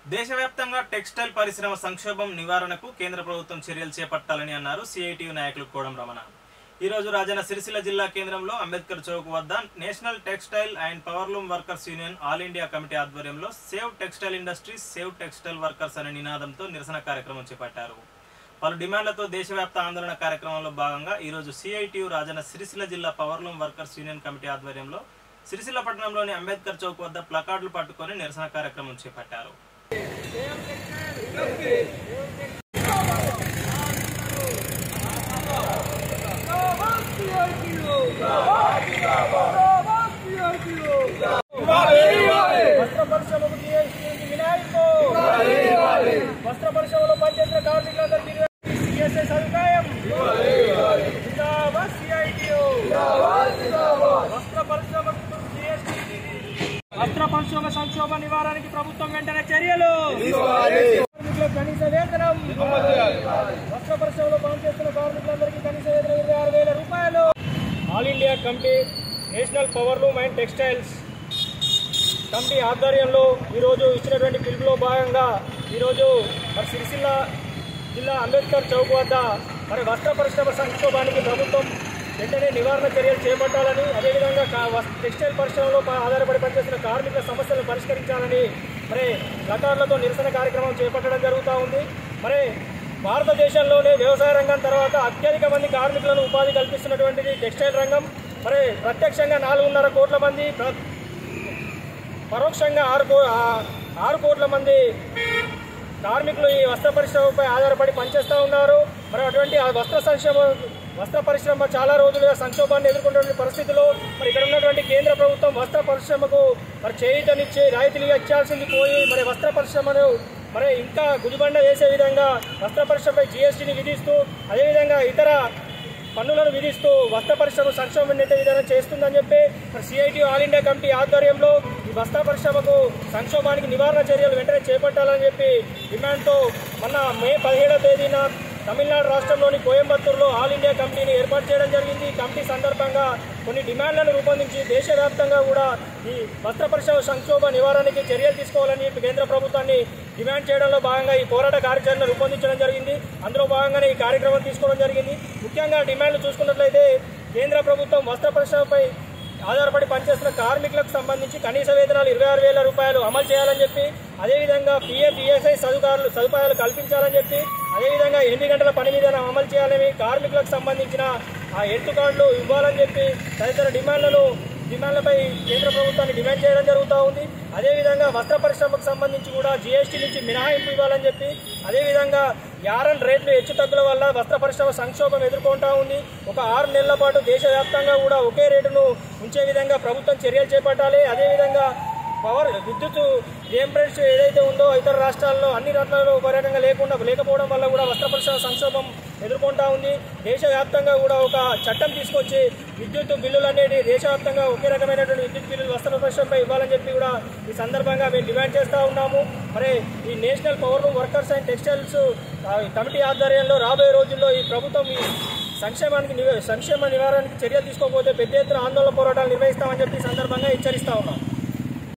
దేశవ్యాప్తంగా టెక్స్టైల్ పరిశ్రమ సంక్షోభం నివారణకు కేంద్ర ప్రభుత్వం చర్యలు చేపట్టాలని అన్నారు సిఐటియు నాయకులు కోడం రమణ ఈ రోజు రాజన్న సిరిసిల్ల జిల్లా కేంద్రంలో అంబేద్కర్ చౌక్ వద్ద national textile and powerloom workers union all India committee ఆధ్వర్యంలో save textile industries save textile workers అనే నినాదంతో నిరసన కార్యక్రమం చేపట్టారు పలు డిమాండ్లతో దేశవ్యాప్త ఆందోళన కార్యక్రమంలో భాగంగా ఈ రోజు సిఐటియు రాజన్న సిరిసిల్ల జిల్లా పవర్లూమ్ వర్కర్స్ యూనియన్ కమిటీ ఆధ్వర్యంలో సిరిసిల్ల పట్టణంలోని అంబేద్కర్ చౌక్ వద్ద ప్లకార్డులు పట్టుకొని నిరసన కార్యక్రమం చేపట్టారు వస్త్ర పరిశ్రమకు జీఎస్టీ మినహాయింపు వస్త్ర పరిశ్రమలో పనిచేసిన కార్మికులందరికీ సిఎస్ఐ సదుపాయం జిందాబాద్ CITU. వస్త్ర పరిశ్రమకు జీఎస్టీ వస్త్ర పరిశ్రమ సంక్షోభ నివారణకి ప్రభుత్వం వెంటనే చర్యలు కార్మికులకు కనీస వేతనం వస్త్ర పరిశ్రమలో పనిచేస్తున్న కార్మికులందరికీ కనీస వేతనం ఇరవై ఆరు వేల రూపాయలు all India committee national powerloom and textiles committee ఆధ్వర్యంలో ఈరోజు ఇచ్చినటువంటి పిలుపులో భాగంగా ఈరోజు మరి సిరిసిల్ల జిల్లా అంబేద్కర్ చౌక్ వద్ద మరి వస్త్ర పరిశ్రమ సంక్షోభానికి ప్రభుత్వం వెంటనే నివారణ చర్యలు చేపట్టాలని అదేవిధంగా కా- వస్- టెక్స్టైల్ పరిశ్రమలో ప- ఆధారపడి పనిచేస్తున్న కార్మికుల సమస్యలను పరిష్కరించాలని మరి లకార్లతో నిరసన కార్యక్రమం చేపట్టడం జరుగుతూ ఉంది మరి భారతదేశంలోనే వ్యవసాయ రంగం తర్వాత అత్యధిక మంది కార్మికులను ఉపాధి కల్పిస్తున్నటువంటిది టెక్స్టైల్ రంగం మరి ప్రత్యక్షంగా నాలుగున్నర కోట్ల మంది ప్ర- పరోక్షంగా ఆరు కో ఆ- ఆరు కోట్ల మంది కార్మికులు ఈ వస్త్ర పరిశ్రమపై ఆధారపడి పనిచేస్తూ ఉన్నారు మరి అటువంటి ఆ వస్త్ర సంక్షేమ వస్త్ర పరిశ్రమ చాలా రోజులుగా సంక్షోభాన్ని ఎదుర్కొంటున్న పరిస్థితిలో మరి ఇక్కడ ఉన్నటువంటి కేంద్ర ప్రభుత్వం వస్త్ర పరిశ్రమకు మరి చేయుతనిచ్చి రాయితీలు ఇచ్చాల్సింది పోయి మరి వస్త్ర పరిశ్రమను మరి ఇంకా గుదిబండ చేసే విధంగా వస్త్ర పరిశ్రమపై జీఎస్టీని విధిస్తూ అదేవిధంగా ఇతర పన్నులను విధిస్తూ వస్త్ర పరిశ్రమ సంక్షోభం నెట్టే విధానం చేస్తుందని చెప్పి మరి సిఐటి ఆల్ ఇండియా కమిటీ ఆధ్వర్యంలో ఈ వస్త్ర పరిశ్రమకు సంక్షోభానికి నివారణ చర్యలు వెంటనే చేపట్టాలని చెప్పి డిమాండ్తో మొన్న మే పదిహేడవ తేదీన తమిళనాడు రాష్ట్రంలోని కోయంబత్తూరులో ఆల్ ఇండియా కమిటీని ఏర్పాటు చేయడం జరిగింది ఈ కమిటీ సందర్భంగా కొన్ని డిమాండ్లను రూపొందించి దేశవ్యాప్తంగా కూడా ఈ వస్త్ర పరిశ్రమ సంక్షోభ నివారణకి చర్యలు తీసుకోవాలని చెప్పి కేంద్ర ప్రభుత్వాన్ని డిమాండ్ చేయడంలో భాగంగా ఈ పోరాట కార్యాచరణ రూపొందించడం జరిగింది అందులో భాగంగానే ఈ కార్యక్రమం తీసుకోవడం జరిగింది ముఖ్యంగా డిమాండ్లు చూసుకున్నట్లయితే కేంద్ర ప్రభుత్వం వస్త్ర పరిశ్రమపై ఆధారపడి పనిచేస్తున్న కార్మికులకు సంబంధించి కనీస వేతనాలు ఇరవై ఆరు వేల రూపాయలు అమలు చేయాలని చెప్పి అదేవిధంగా పిఎఫ్ ఈఎస్ఐ సదుపాయాలు సదుపాయాలు కల్పించాలని చెప్పి అదేవిధంగా ఎనిమిది గంటల పని విధానం అమలు చేయాలని కార్మికులకు సంబంధించిన ఆ ఎత్తు కార్డులు ఇవ్వాలని చెప్పి తదితర డిమాండ్లను డిమాండ్లపై కేంద్ర ప్రభుత్వాన్ని డిమాండ్ చేయడం జరుగుతూ ఉంది అదేవిధంగా వస్త్ర పరిశ్రమకు సంబంధించి కూడా జీఎస్టీ నుంచి మినహాయింపు ఇవ్వాలని చెప్పి అదేవిధంగా యారన్ రేట్లు హెచ్చు తగ్గుల వల్ల వస్త్ర పరిశ్రమ సంక్షోభం ఎదుర్కొంటా ఉంది ఒక ఆరు నెలల పాటు దేశవ్యాప్తంగా కూడా ఒకే రేటును ఉంచే విధంగా ప్రభుత్వం చర్యలు చేపట్టాలి అదేవిధంగా పవర్ విద్యుత్ రియంబర్స్ ఏదైతే ఉందో ఇతర రాష్ట్రాల్లో అన్ని రాష్ట్రాల్లో ఒక రకంగా లేకుండా లేకపోవడం వల్ల కూడా వస్త్ర పరిశ్రమ సంక్షోభం ఎదుర్కొంటా ఉంది దేశవ్యాప్తంగా కూడా ఒక చట్టం తీసుకొచ్చి విద్యుత్ బిల్లులు అనేది దేశవ్యాప్తంగా ఒకే రకమైనటువంటి విద్యుత్ బిల్లులు వస్త్ర పరిశ్రమపై ఇవ్వాలని చెప్పి కూడా ఈ సందర్భంగా మేము డిమాండ్ చేస్తూ ఉన్నాము మరి ఈ national powerloom workers and textiles ఆ, కమిటీ ఆధ్వర్యంలో రాబోయే రోజుల్లో ఈ ప్రభుత్వం ఈ సంక్షేమానికి నివ- సంక్షేమ నివారణకి చర్యలు తీసుకోకపోతే పెద్ద ఎత్తున ఆందోళన పోరాటాలు నిర్వహిస్తామని చెప్పి ఈ సందర్భంగా హెచ్చరిస్తా ఉన్నాం